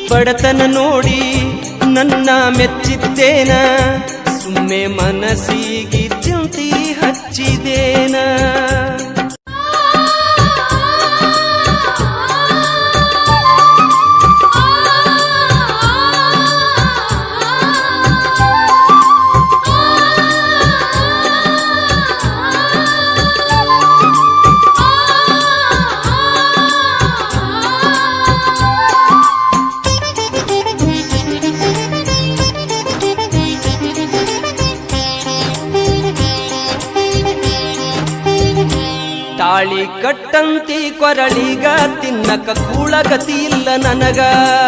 ಬಡತನ ನೋಡಿ ನನ್ನ ಮೆಚ್ಚಿದ್ದೇನ ಸುಮ್ಮೆ ಮನಸ್ಸಿಗೆ ಚಿಂತಿ ಹಚ್ಚಿದೇನ ತಾಳಿ ಕಟ್ಟಂತಿ ಕೊರಳಿಗ ತಿನ್ನಕ ಕೂಳಗತಿ ಇಲ್ಲ ನನಗ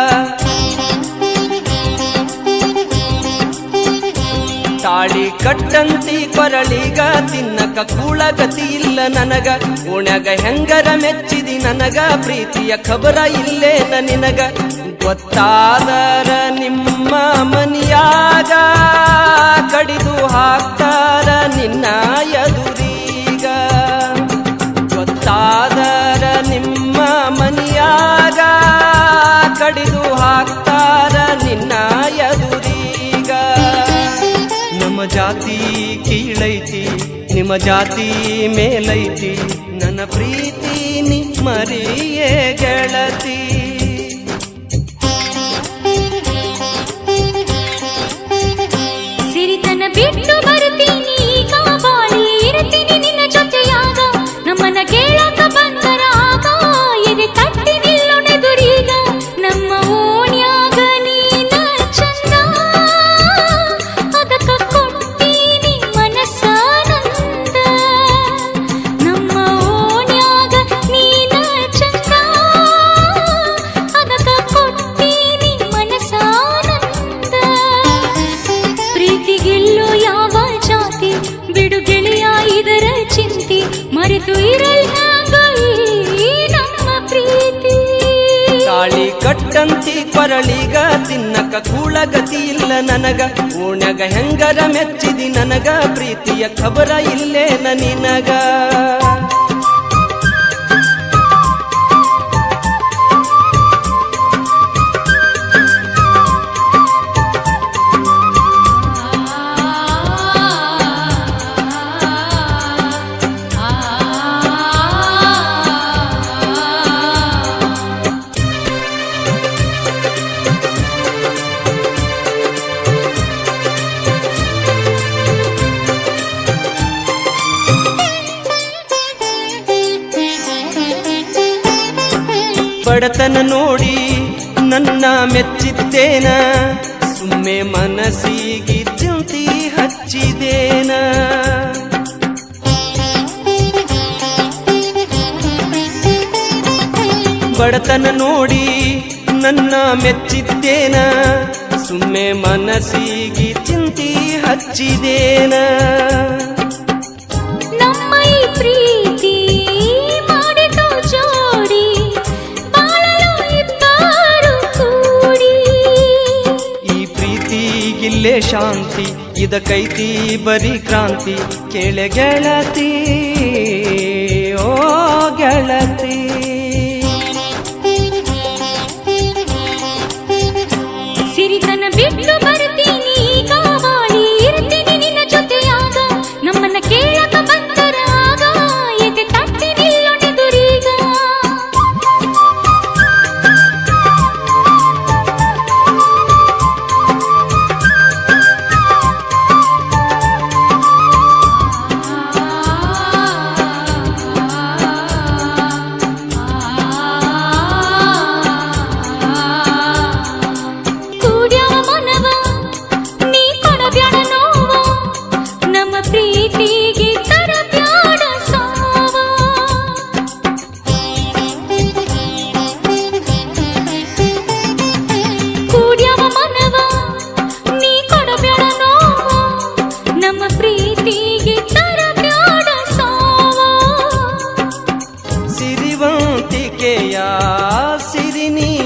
ತಾಳಿ ಕಟ್ಟಂತಿ ಕೊರಳಿಗ ತಿನ್ನಕ ಕೂಳಗತಿ ಇಲ್ಲ ನನಗ ಓಣ್ಯಾಗ ಹೆಂಗರ ಮೆಚ್ಚಿದಿ ನನಗ ಪ್ರೀತಿಯ ಖಬರ ಇಲ್ಲೇನ ನಿನಗ ಗೊತ್ತಾದರ ನಿಮ್ಮ ಮನಿಯಾಗ ಕಡಿದು ಹಾಕ್ತಾರ ನಿನ್ನ ಎದುರೀಗ ಗೊತ್ತಾದರ ನಿಮ್ಮ ಮನಿಯಾಗ ಕಡಿದು ಹಾಕ್ತಾರ ನಿನ್ನ ಎದುರೀಗ ನಮ್ಮ ಜಾತಿ ಕೀಳೈತಿ ನಿಮ್ಮ ಜಾತಿ ಮೇಲೈತಿ ನನ್ನ ಪ್ರೀತಿ ನಿಮ್ಮರಿಯೇ ಗೆಳತಿ ಸಿರಿತನ ಬಿಟ್ಟು ಬರ್ತೀನಿ ಈಗ ಬಾಳಿ ಇರ್ತೀನಿ ನಿನ್ನ ಜೊತೆಯಾಗ ನಮ್ಮನ್ನ ಕೇಳಕ ಬಂದರ ಆಗ ಎದೆ ಕಟ್ಟಿ ನಿಲ್ಲೊಣೆದುರೀಗ ನಮ್ಮ ಓಣ್ಯಾಗ ನೀನ ಚಂದ ಅದಕ್ಕ ಕೊಟ್ಟೀನಿ ಮನಸ್ಸಾನಂದ ನಮ್ಮ ಓಣ್ಯಾಗ ನೀನ ಚಂದ ಅದಕ್ಕ ಕೊಟ್ಟೀನಿ ಮನಸ್ಸಾನಂದ ಪ್ರೀತಿಗೆಲ್ಲೋ ಯಾವ ಜಾತಿ ಬಿಡು ಗೆಳೆಯ ಇದರ ಚಿಂತಿ ಮರೆತು ಇರಲ್ ಹ್ಯಾಂಗ ಈ ನಮ್ಮ ಪ್ರೀತಿ ತಾಳಿ ಕಟ್ಟಂತಿ ಕೊರಳಿಗ ತಿನ್ನಕ ಕೂಳಗತಿ ಇಲ್ಲ ನನಗ ಓಣ್ಯಾಗ ಹೆಂಗರ ಮೆಚ್ಚಿದಿ ನನಗ ಪ್ರೀತಿಯ ಖಬರ ಇಲ್ಲೇನ ನಿನಗ ಬಡತನ ನೋಡಿ ನನ್ನ ಮೆಚ್ಚಿದ್ದೇನ ಸುಮ್ಮೆ ಮನಸ್ಸಿಗೆ ಚಿಂತಿ ಹಚ್ಚಿದೇನ ಬಡತನ ನೋಡಿ ನನ್ನ ಮೆಚ್ಚಿದ್ದೇನ ಸುಮ್ಮೆ ಮನಸ್ಸಿಗೆ ಚಿಂತಿ ಹಚ್ಚಿದೇನ ನಮ್ಮ ಈ ಪ್ರೀತಿ ಮಾಡಿತು ಜೋಡಿ ಬಾಳಲು ಇಬ್ಬರು ಕೂಡಿ ಈ ಪ್ರೀತಿಗಿಲ್ಲೇ ಶಾಂತಿ ಇದಕ್ಕೈತಿ ಬರೀ ಕ್ರಾಂತಿ ಕೇಳೆ ಗೆಳತಿ ಓ ಗೆಳತಿ ಸಿರಿತನ ಬಿಟ್ಟು ಬರ್ತೀನಿ ಈಗ ಬಾಳಿ ಇರ್ತೀನಿ ನಿನ್ನ ಜೊತೆಯಾಗ ನಮ್ಮನ್ನ ಕೇಳಕ ಬಂದರ ಆಗ ಎದೆ ತಟ್ಟಿ ನಿಲ್ಲೊಣೆದುರೀಗ ಕೂಡ್ಯಾವ ಮನವ ನೀ ಕೊಡಬ್ಯಾಡ ನೋವ ನಮ್ಮ ಪ್ರೀತಿಗೆ ತರಬ್ಯಾಡ ಸಾವ ಕೂಡ್ಯಾವ ಮನವ ನೀ ಕೊಡಬ್ಯಾಡ ನೋವ ನಮ್ಮ ಪ್ರೀತಿಗೆ ತರಬ್ಯಾಡ ಸಾವ ಸಿರಿವಂತಿಕೆಯ ಸಿರಿ ನೀ